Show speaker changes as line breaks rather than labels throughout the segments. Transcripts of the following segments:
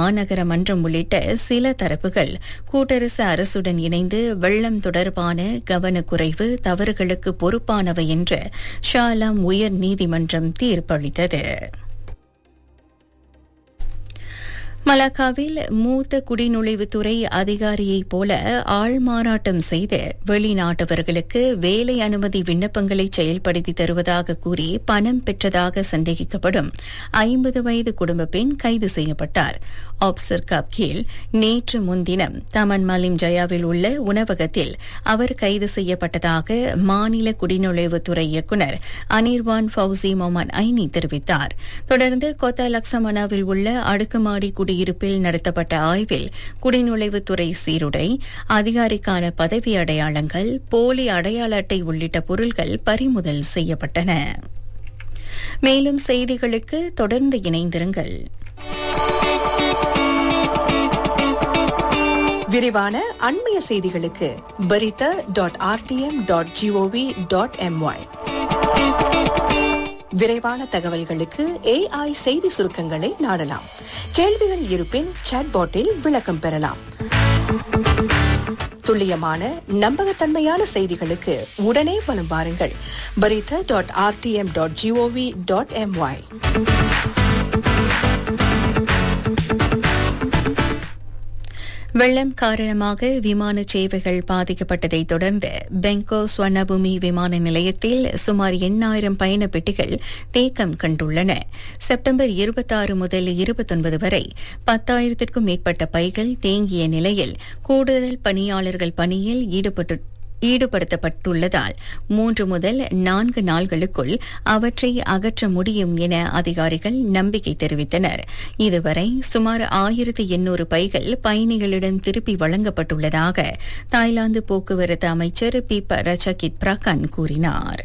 மாநகர மன்றம் உள்ளிட்ட சில தரப்புகள் கூட்டரசு அரசுடன் இணைந்து வெள்ளம் தொடர்பான கவனக்குறைவு தவறுகளுக்கு பொறுப்பானவை என்று ஷாலாம் உயர் நீதிமன்றம் தீர்ப்பளித்தது மலாக்காவில் மூத்த குடிநுழைவுத்துறை அதிகாரியைப் போல ஆள்மாறாட்டம் செய்து வெளிநாட்டவர்களுக்கு வேலை அனுமதி விண்ணப்பங்களை செயல்படுத்தி தருவதாக கூறி பணம் பெற்றதாக சந்தேகிக்கப்படும் ஐம்பது வயது குடும்ப பெண் கைது செய்யப்பட்டார் ஆப்சர் கப்கீல் நேற்று முன்தினம் தமன் மலிம் ஜயாவில் உள்ள உணவகத்தில் அவர் கைது செய்யப்பட்டதாக மாநில குடிநுழைவுத்துறை இயக்குநர் அனிர்வான் ஃபவுசி மொமன் ஐனி தெரிவித்தார் தொடர்ந்து கொத்தா லக்ஸமனாவில் உள்ள அடுக்குமாடி குடியிருப்பில் நடத்தப்பட்ட ஆய்வில் குடிநுழைவுத்துறை சீருடை அதிகாரிக்கான பதவி அடையாளங்கள் போலி அடையாள அட்டை உள்ளிட்ட பொருட்கள் பறிமுதல் செய்யப்பட்டன மேலும் செய்திகளுக்கு தொடர்ந்து இணைந்திருங்கள்
விரிவான அண்மைய செய்திகளுக்கு Berita dot RTM dot GOV dot MY விரைவான தகவல்களுக்கு ஏஐ செய்தி சுருக்கங்களை நாடலாம் கேள்விகள் இருப்பின் சாட்பாட்டில் விளக்கம் பெறலாம் துல்லியமான நம்பகத்தன்மையான செய்திகளுக்கு உடனே வலம் வாருங்கள் Berita dot RTM dot GOV dot MY
வெள்ளம் காரணமாக விமான சேவைகள் பாதிக்கப்பட்டதை தொடர்ந்து பெங்கோ ஸ்வர்ணபூமி விமான நிலையத்தில் சுமார் எண்ணாயிரம் பயண பெட்டிகள் தேக்கம் கண்டுள்ளன செப்டம்பர் இருபத்தாறு முதல் இருபத்தொன்பது வரை பத்தாயிரத்திற்கும் மேற்பட்ட பைகள் தேங்கிய நிலையில் கூடுதல் பணியாளர்கள் பணியில் ஈடுபட்டு ஈடுபடுத்தப்பட்டுள்ளதால் மூன்று முதல் நான்கு நாள்களுக்குள் அவற்றை அகற்ற முடியும் என அதிகாரிகள் நம்பிக்கை தெரிவித்தனர் இதுவரை சுமார் ஆயிரத்தி எண்ணூறு பைகள் பயணிகளிடம் திருப்பி வழங்கப்பட்டுள்ளதாக தாய்லாந்து போக்குவரத்து அமைச்சர் பிப ரச்சகிட் பிரகான் கூறினார்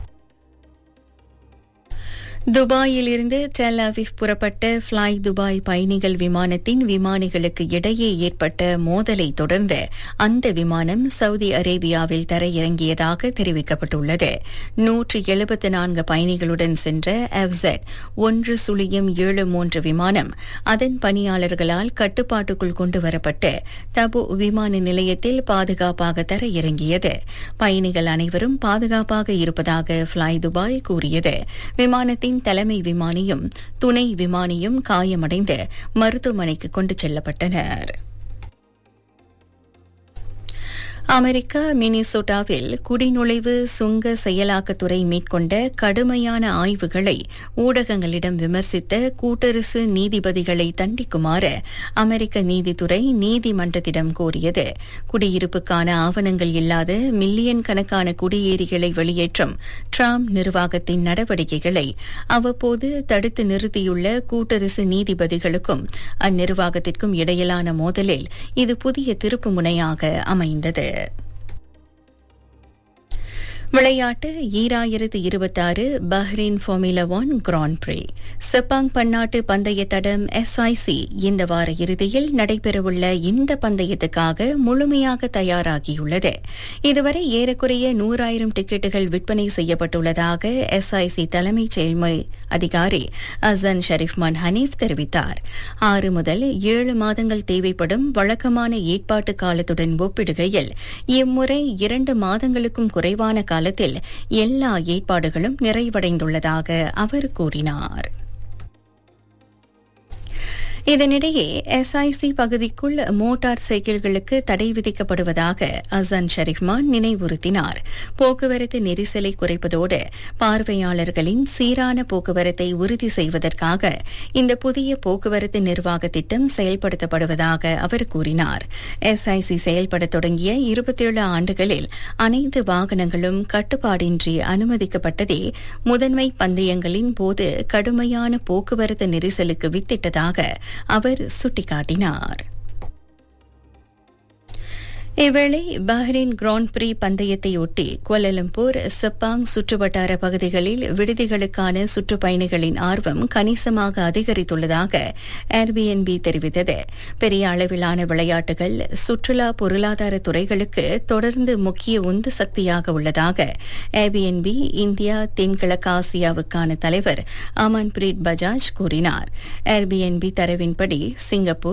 துபாயிலிருந்து டெல் அவிவ் புறப்பட்ட ஃபிளை துபாய் பயணிகள் விமானத்தின் விமானிகளுக்கு இடையே ஏற்பட்ட மோதலை தொடர்ந்து அந்த விமானம் சவுதி அரேபியாவில் தரையிறங்கியதாக தெரிவிக்கப்பட்டுள்ளது நூற்று எழுபத்து நான்கு பயணிகளுடன் சென்ற எஃப்செட் ஒன்று சுழியம் ஏழு மூன்று விமானம் அதன் பணியாளர்களால் கட்டுப்பாட்டுக்குள் கொண்டுவரப்பட்டு தபு விமான நிலையத்தில் பாதுகாப்பாக தரையிறங்கியது பயணிகள் அனைவரும் பாதுகாப்பாக இருப்பதாக ஃபிளை துபாய் கூறியது விமானத்தின் விமானத்தின் தலைமை விமானியும் துணை விமானியும் காயமடைந்து மருத்துவமனைக்கு கொண்டு செல்லப்பட்டனர் அமெரிக்கா மினிசோட்டாவில் குடிநுழைவு சுங்க செயலாக்கத்துறை மேற்கொண்ட கடுமையான ஆய்வுகளை ஊடகங்களிடம் விமர்சித்த கூட்டரசு நீதிபதிகளை தண்டிக்குமாறு அமெரிக்க நீதித்துறை நீதிமன்றத்திடம் கோரியது குடியிருப்புக்கான ஆவணங்கள் இல்லாத மில்லியன் கணக்கான குடியேறிகளை வெளியேற்றும் டிரம்ப் நிர்வாகத்தின் நடவடிக்கைகளை அவ்வப்போது தடுத்து நிறுத்தியுள்ள கூட்டரசு நீதிபதிகளுக்கும் அந்நிர்வாகத்திற்கும் இடையிலான மோதலில் இது புதிய திருப்பு முனையாக அமைந்தது விளையாட்டு ஈராயிரத்து இருபத்தாறு Bahrain Formula One Grand Prix Sepang பன்னாட்டு பந்தய தடம் எஸ்ஐசி இந்த வார இறுதியில் நடைபெறவுள்ள இந்த பந்தயத்துக்காக முழுமையாக தயாராகியுள்ளது இதுவரை ஏறக்குறைய நூறாயிரம் டிக்கெட்டுகள் விற்பனை செய்யப்பட்டுள்ளதாக எஸ்ஐசி தலைமைச் செயல்முறை அதிகாரி அசன் ஷரீஃப்மான் ஹனீஃப் தெரிவித்தார் ஆறு முதல் ஏழு மாதங்கள் தேவைப்படும் வழக்கமான ஏற்பாட்டு காலத்துடன் ஒப்பிடுகையில் இம்முறை இரண்டு மாதங்களுக்கும் குறைவான காலத்தில் எல்லா ஏற்பாடுகளும் நிறைவடைந்துள்ளதாக அவர் கூறினார் இதனிடையே எஸ்ஐசி பகுதிக்குள் மோட்டார் சைக்கிள்களுக்கு தடை விதிக்கப்படுவதாக அசன் ஷரீஃப்மான் நினைவுறுத்தினார் போக்குவரத்து நெரிசலை குறைப்பதோடு பார்வையாளர்களின் சீரான போக்குவரத்தை உறுதி செய்வதற்காக இந்த புதிய போக்குவரத்து நிர்வாக திட்டம் செயல்படுத்தப்படுவதாக அவர் கூறினார் எஸ்ஐசி செயல்பட தொடங்கிய இருபத்தேழு ஆண்டுகளில் அனைத்து வாகனங்களும் கட்டுப்பாடின்றி அனுமதிக்கப்பட்டதே முதன்மை பந்தயங்களின் போது கடுமையான போக்குவரத்து நெரிசலுக்கு வித்திட்டதாக அவர் சுட்டிக்காட்டினார் இவ்வேளை பஹ்ரைன் கிராண்ட் பிரீ பந்தயத்தையொட்டி கோலலம்பூர் செப்பாங் சுற்றுவட்டார பகுதிகளில் விடுதிகளுக்கான சுற்றுப்பயணிகளின் ஆர்வம் கணிசமாக அதிகரித்துள்ளதாக ஏர்பிஎன்பி தெரிவித்தது பெரிய அளவிலான விளையாட்டுகள் சுற்றுலா பொருளாதார துறைகளுக்கு தொடர்ந்து முக்கிய உந்து சக்தியாக உள்ளதாக ஏர்பிஎன்பி இந்தியா தென்கிழக்காசியாவுக்கான தலைவர் அமன்பிரீத் பஜாஜ் கூறினார் ஏர்பிஎன்பி தரவின்படி சிங்கப்பூர்